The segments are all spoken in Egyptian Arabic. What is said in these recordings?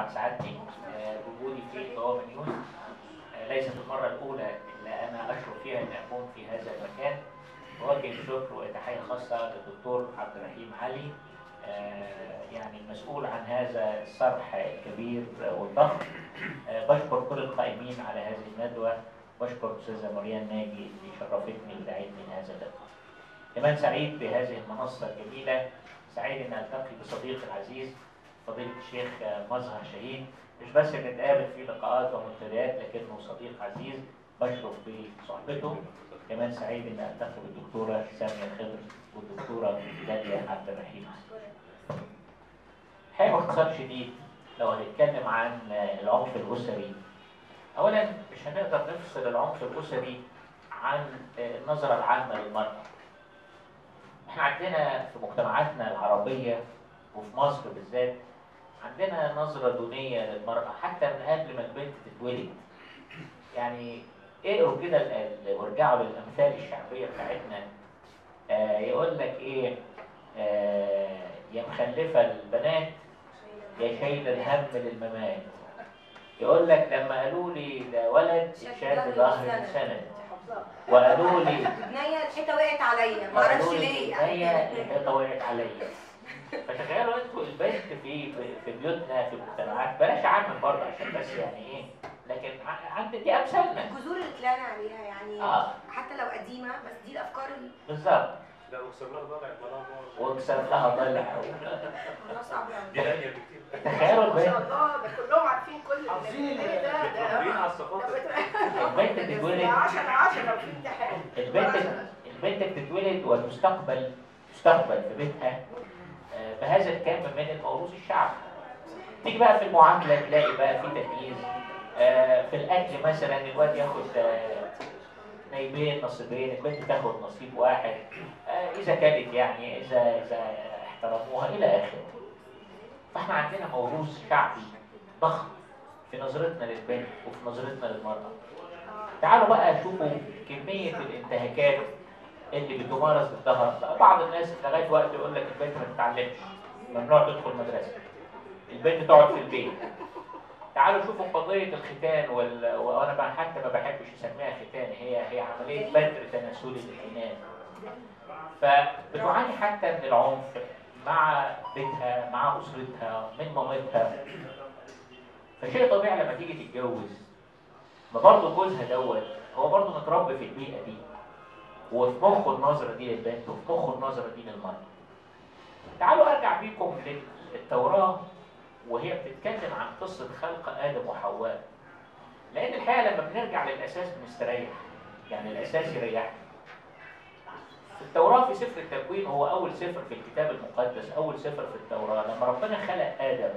طبعا سعادتي آه، بوجودي في دوام نيوز آه، ليست المرة الأولى اللي أنا أشرف فيها إني أكون في هذا المكان أوجه الشكر وتحية خاصة للدكتور عبد الرحيم علي آه، يعني المسؤول عن هذا الصرح الكبير والضخم آه، بشكر كل القائمين على هذه الندوة بشكر الأستاذة مريم ناجي اللي شرفتني ودعتني لهذا اللقاء كمان سعيد بهذه المنصة الجميلة سعيد ان التقي بصديقي العزيز فضيلة الشيخ مظهر شاهين مش بس نتقابل في لقاءات ومنتديات لكنه صديق عزيز بشرف بصحبته كمان سعيد ان التقي بالدكتورة سامية الخضر والدكتورة داليا عبد الرحيم حاجة باختصار شديد لو هنتكلم عن العنف الأسري أولا مش هنقدر نفصل العنف الأسري عن النظرة العامة للمرأة احنا عندنا في مجتمعاتنا العربية وفي مصر بالذات عندنا نظرة دونية للمرأة حتى من قبل ما البنت تتولد يعني اقروا كده ال- ال- وارجعوا للأمثال الشعبية بتاعتنا آه يقول لك ايه آه يا مخلفة البنات يا شايلة الهم للممات يقول لك لما قالوا لي ده ولد اتشد ظهر سند وقالوا لي بنية الحيطة وقعت عليا معرفش ليه هي الحيطه وقعت عليا فتخيلوا انتوا البنت في في بيوتنا في مجتمعات بلاش عامل برضه عشان بس يعني ايه لكن ع- عند دي امثالنا الجذور اللي طلعنا عليها يعني اه حتى لو قديمة بس دي الأفكار اللي بالظبط لا وكسر لها ضلع بلا واكسر لها ضلع والله صعبة أوي. دي غالية بكتير تخيلوا ما شاء البنت الله ده كلهم عارفين كل عارفين. ايه ده متربيين ده على الثقافة البنت بتتولد 10 10 لو في امتحان البنت البنت بتتولد وتستقبل تستقبل في بيتها آه، بهذا الكم من الموروث الشعبي تيجي بقى في المعامله تلاقي بقى في تمييز آه، في الاكل مثلا الواد ياخد آه، نايبين نصيبين البنت تاخد نصيب واحد آه، اذا كانت يعني اذا اذا احترموها الى اخره فاحنا عندنا موروث شعبي ضخم في نظرتنا للبنت وفي نظرتنا للمراه تعالوا بقى شوفوا كمية الانتهاكات اللي بتمارس ضدها بعض الناس لغاية وقت يقول لك البنت ما تتعلمش ممنوع تدخل مدرسة البنت تقعد في البيت تعالوا شوفوا قضية الختان وال... وأنا بقى حتى ما بحبش أسميها ختان هي هي عملية بدر تناسلي للإناث فبتعاني حتى من العنف مع بيتها مع أسرتها من مامتها فشيء طبيعي لما تيجي تتجوز ما برضه جوزها دوت هو برضه متربي في البيئة دي وفي مخه النظرة دي للبنت وفي مخه النظرة دي للمرأة. تعالوا ارجع بيكم للتوراة وهي بتتكلم عن قصة خلق آدم وحواء. لأن الحقيقة لما بنرجع للأساس بنستريح. يعني الأساس يريحنا. في التوراة في سفر التكوين هو أول سفر في الكتاب المقدس، أول سفر في التوراة، لما ربنا خلق آدم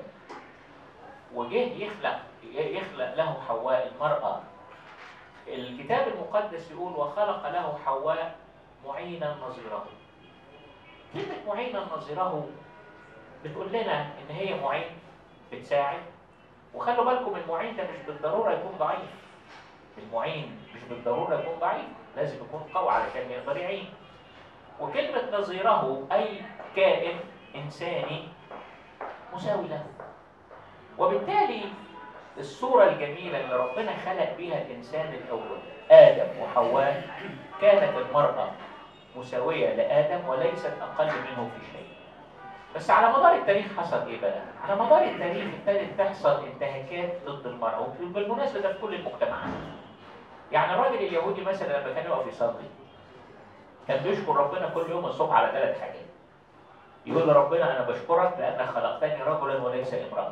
وجه يخلق يخلق له حواء المرأة الكتاب المقدس يقول وخلق له حواء معينا نظيره كلمة معينا نظيره بتقول لنا إن هي معين بتساعد وخلوا بالكم المعين ده مش بالضرورة يكون ضعيف المعين مش بالضرورة يكون ضعيف لازم يكون قوي علشان يقدر يعين وكلمة نظيره أي كائن إنساني مساوي له وبالتالي الصورة الجميلة اللي ربنا خلق بيها الإنسان الأول آدم وحواء كانت المرأة مساوية لآدم وليست أقل منه في شيء بس على مدار التاريخ حصل إيه بقى؟ على مدار التاريخ ابتدت تحصل انتهاكات ضد المرأة وبالمناسبة ده في كل المجتمعات يعني الراجل اليهودي مثلا لما كان يقف يصلي كان بيشكر ربنا كل يوم الصبح على ثلاث حاجات يقول لربنا أنا بشكرك لأنك خلقتني رجلا وليس امرأة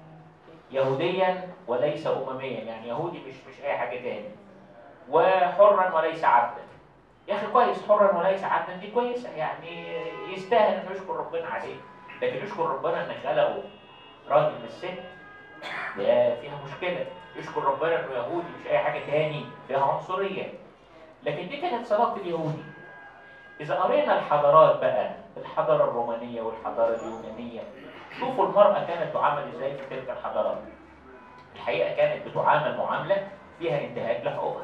يهوديا وليس أمميا يعني يهودي مش مش أي حاجة تاني وحرا وليس عبدا يا أخي كويس حرا وليس عبدا دي كويسة يعني يستاهل إنه يشكر ربنا عليه لكن يشكر ربنا إن خلقه راجل من الست ده فيها مشكلة يشكر ربنا إنه يهودي مش أي حاجة تاني فيها عنصرية لكن دي كانت صلاة اليهودي إذا قرينا الحضارات بقى الحضارة الرومانية والحضارة اليونانية شوفوا المرأة كانت تعامل ازاي في تلك الحضارات. الحقيقة كانت بتعامل معاملة فيها انتهاك لحقوقها.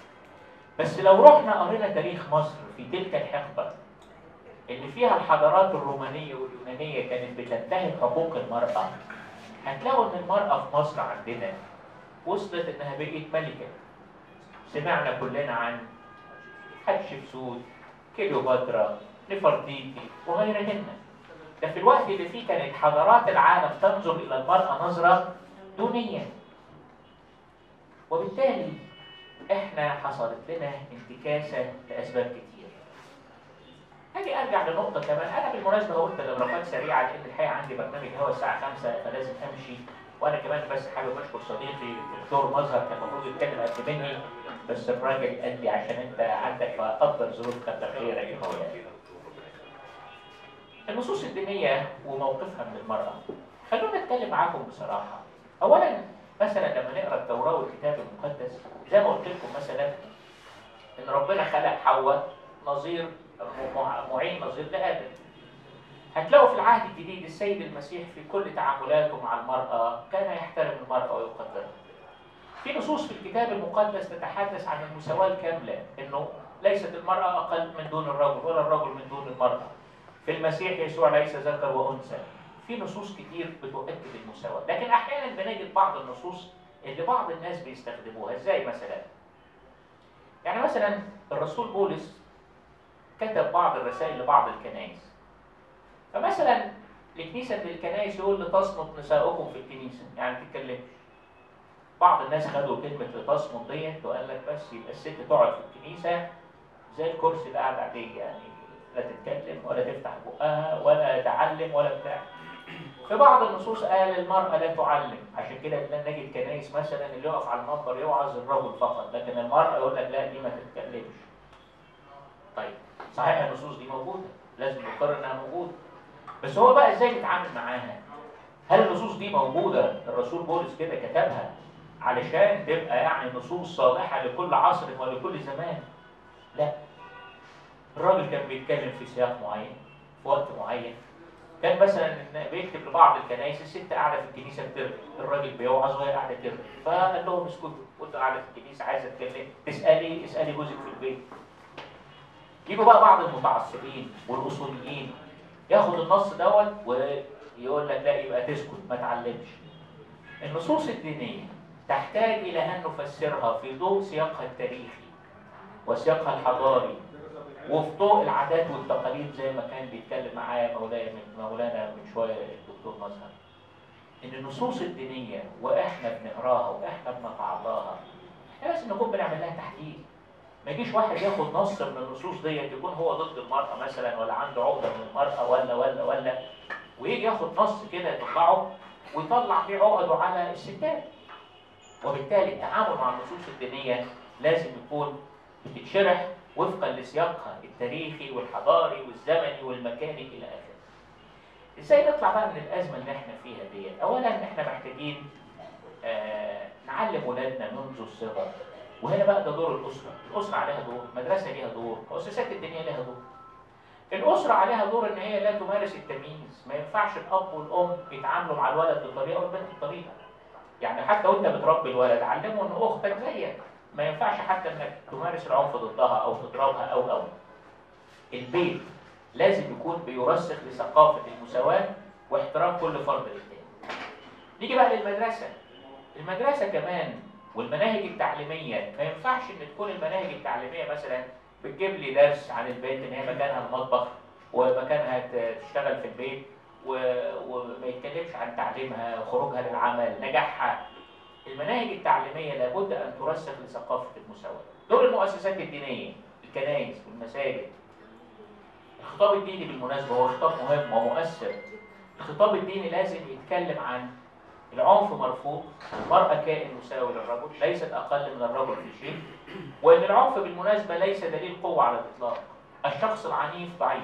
بس لو رحنا قرينا تاريخ مصر في تلك الحقبة اللي فيها الحضارات الرومانية واليونانية كانت بتنتهك حقوق المرأة هتلاقوا ان المرأة في مصر عندنا وصلت انها بقت ملكة سمعنا كلنا عن حتشبسوت كليوباترا نفرتيتي وغيرهن ده في الوقت اللي فيه كانت حضارات العالم تنظر الى المرأة نظرة دونية وبالتالي احنا حصلت لنا انتكاسة لاسباب كتير هاجي ارجع لنقطة كمان انا بالمناسبة هقول تلغرافات سريعة لان الحقيقة عندي برنامج هوا الساعة 5 فلازم امشي وانا كمان بس حابب اشكر صديقي الدكتور مظهر كان المفروض يتكلم قبل مني بس الراجل قال لي عشان انت عندك فقدر ظروف كتر خيرك يا مولانا النصوص الدينية وموقفها من المرأة خلونا نتكلم معاكم بصراحة أولا مثلا لما نقرأ التوراة والكتاب المقدس زي ما قلت لكم مثلا إن ربنا خلق حواء نظير مع- معين نظير لآدم هتلاقوا في العهد الجديد السيد المسيح في كل تعاملاته مع المرأة كان يحترم المرأة ويقدرها في نصوص في الكتاب المقدس تتحدث عن المساواة الكاملة إنه ليست المرأة أقل من دون الرجل ولا الرجل من دون المرأة في المسيح يسوع ليس ذكر وانثى في نصوص كتير بتؤكد المساواه لكن احيانا بنجد بعض النصوص اللي بعض الناس بيستخدموها ازاي مثلا يعني مثلا الرسول بولس كتب بعض الرسائل لبعض الكنائس فمثلا لكنيسه من الكنائس يقول لتصمت نساؤكم في الكنيسه يعني ما تتكلمش بعض الناس خدوا كلمه لتصمت ديت وقال لك بس يبقى الست تقعد في الكنيسه زي الكرسي اللي قاعد عليه يعني لا تتكلم ولا تفتح بقها ولا تعلم ولا بتاع في بعض النصوص قال المرأة لا تعلم عشان كده تلاقي نجد كنايس مثلا اللي يقف على المنبر يوعظ الرجل فقط لكن المرأة يقول لك لا دي ما تتكلمش طيب صحيح النصوص دي موجودة لازم نقرر انها موجودة بس هو بقى ازاي نتعامل معاها هل النصوص دي موجودة الرسول بولس كده كتبها علشان تبقى يعني نصوص صالحة لكل عصر ولكل زمان لا الراجل كان بيتكلم في سياق معين في وقت معين كان مثلا إن بيكتب لبعض الكنائس الست قاعده في الكنيسه بترغي الراجل بيوعظ وهي قاعده ترغي فقال لهم اسكتوا وانت قاعده في الكنيسه عايزه تتكلم تسالي اسالي جوزك في البيت يجوا بقى بعض المتعصبين والاصوليين ياخد النص دوت ويقول لك لا يبقى تسكت ما تعلمش النصوص الدينيه تحتاج الى ان نفسرها في ضوء سياقها التاريخي وسياقها الحضاري وفي ضوء العادات والتقاليد زي ما كان بيتكلم معايا مولانا من مولانا من شويه الدكتور مظهر ان النصوص الدينيه واحنا بنقراها واحنا بنتعاطاها احنا لازم نكون بنعمل لها تحليل ما يجيش واحد ياخد نص من النصوص ديت يكون هو ضد المراه مثلا ولا عنده عقده من المراه ولا ولا ولا ويجي ياخد نص كده يطلعه ويطلع فيه عقده على الستات وبالتالي التعامل مع النصوص الدينيه لازم يكون بتتشرح وفقا لسياقها التاريخي والحضاري والزمني والمكاني الى اخره. ازاي نطلع بقى من الازمه اللي احنا فيها ديت؟ اولا احنا محتاجين آه نعلم ولادنا منذ الصغر وهنا بقى ده دور الاسره، الاسره عليها دور، المدرسه ليها دور، مؤسسات الدنيا ليها دور. الاسره عليها دور ان هي لا تمارس التمييز، ما ينفعش الاب والام يتعاملوا مع الولد بطريقه والبنت بطريقه. يعني حتى وانت بتربي الولد علمه ان اختك زيك، ما ينفعش حتى انك تمارس العنف ضدها او تضربها او او البيت لازم يكون بيرسخ لثقافه المساواه واحترام كل فرد للتاني نيجي بقى للمدرسه المدرسه كمان والمناهج التعليميه ما ينفعش ان تكون المناهج التعليميه مثلا بتجيب لي درس عن البنت ان هي مكانها المطبخ ومكانها ت- تشتغل في البيت و- وما يتكلمش عن تعليمها خروجها للعمل نجاحها المناهج التعليمية لابد أن ترسخ لثقافة المساواة. دور المؤسسات الدينية، الكنائس والمساجد. الخطاب الديني بالمناسبة هو خطاب مهم ومؤثر. الخطاب الديني لازم يتكلم عن العنف مرفوض، المرأة كائن مساوي للرجل، ليست أقل من الرجل في شيء، وأن العنف بالمناسبة ليس دليل قوة على الإطلاق. الشخص العنيف ضعيف.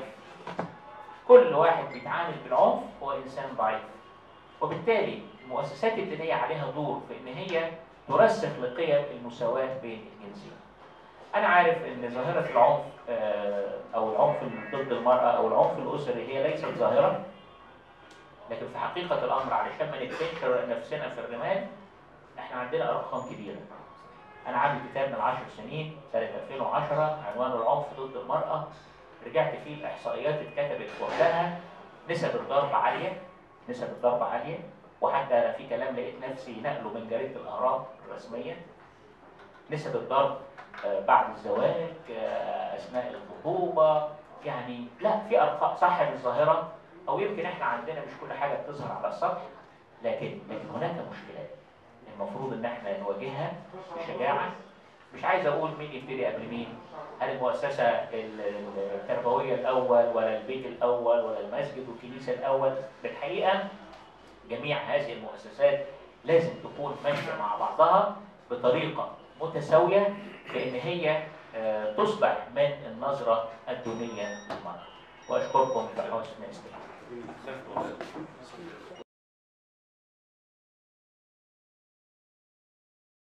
كل واحد بيتعامل بالعنف هو إنسان ضعيف. وبالتالي المؤسسات الدينية عليها دور في إن هي ترسخ لقيم المساواة بين الجنسين. أنا عارف إن ظاهرة العنف آه، أو العنف ضد المرأة أو العنف الأسري هي ليست ظاهرة لكن في حقيقة الأمر علشان ما ندفنش نفسنا في الرمال إحنا عندنا أرقام كبيرة. أنا عامل كتاب من 10 سنين سنة 2010 عنوانه العنف ضد المرأة رجعت فيه الإحصائيات اتكتبت وقتها نسب الضرب عالية نسب الضرب عالية وحتى أنا في كلام لقيت نفسي نقله من جريدة الأهرام الرسمية نسب الضرب آه، بعد الزواج آه، أثناء الخطوبة يعني لا في أرقام صح الظاهرة أو يمكن إحنا عندنا مش كل حاجة بتظهر على السطح لكن لكن هناك مشكلات المفروض إن إحنا نواجهها بشجاعة مش عايز أقول مين يبتدي قبل مين هل المؤسسة ال- ال- التربوية الأول ولا البيت الأول ولا المسجد والكنيسة الأول بالحقيقة جميع هذه المؤسسات لازم تكون ماشية مع بعضها بطريقة متساوية لأن هي آه، تصبح من النظرة الدونية للمرأة وأشكركم بحسن استماعكم